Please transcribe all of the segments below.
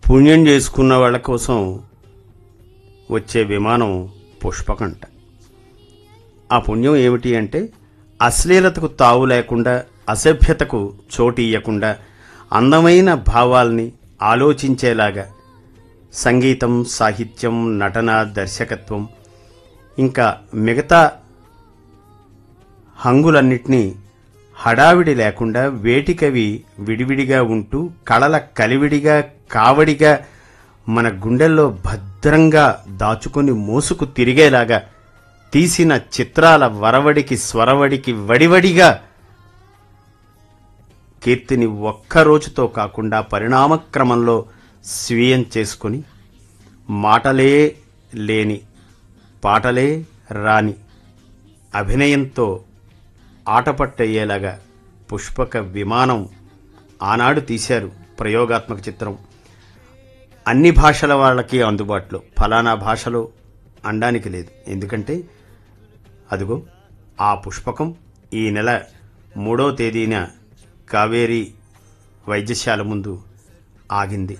పుణ్యం చేసుకున్న వాళ్ళ కోసం వచ్చే విమానం పుష్పకంట ఆ పుణ్యం ఏమిటి అంటే అశ్లీలతకు తావు లేకుండా అసభ్యతకు చోటు ఇయ్యకుండా అందమైన భావాల్ని ఆలోచించేలాగా సంగీతం సాహిత్యం నటన దర్శకత్వం ఇంకా మిగతా హంగులన్నిటినీ హడావిడి లేకుండా వేటికవి విడివిడిగా ఉంటూ కళల కలివిడిగా కావడిగా మన గుండెల్లో భద్రంగా దాచుకొని మోసుకు తిరిగేలాగా తీసిన చిత్రాల వరవడికి స్వరవడికి వడివడిగా కీర్తిని ఒక్క రోజుతో కాకుండా పరిణామక్రమంలో స్వీయం చేసుకుని మాటలే లేని పాటలే రాని అభినయంతో ఆటపట్టయ్యేలాగా పుష్పక విమానం ఆనాడు తీశారు ప్రయోగాత్మక చిత్రం అన్ని భాషల వాళ్ళకి అందుబాటులో ఫలానా భాషలో అనడానికి లేదు ఎందుకంటే అదిగో ఆ పుష్పకం ఈ నెల మూడో తేదీన కావేరీ వైద్యశాల ముందు ఆగింది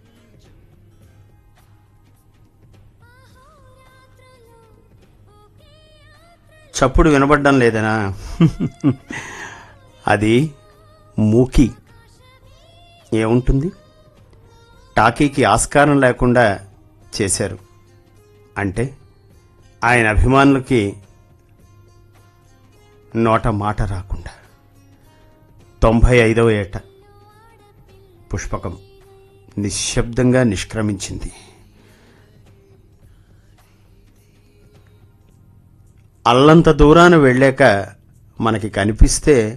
చప్పుడు వినబడ్డం లేదనా అది మూకి ఏముంటుంది టాకీకి ఆస్కారం లేకుండా చేశారు అంటే ఆయన అభిమానులకి నోట మాట రాకుండా తొంభై ఐదవ ఏట పుష్పకం నిశ్శబ్దంగా నిష్క్రమించింది అల్లంత దూరాన వెళ్ళాక మనకి కనిపిస్తే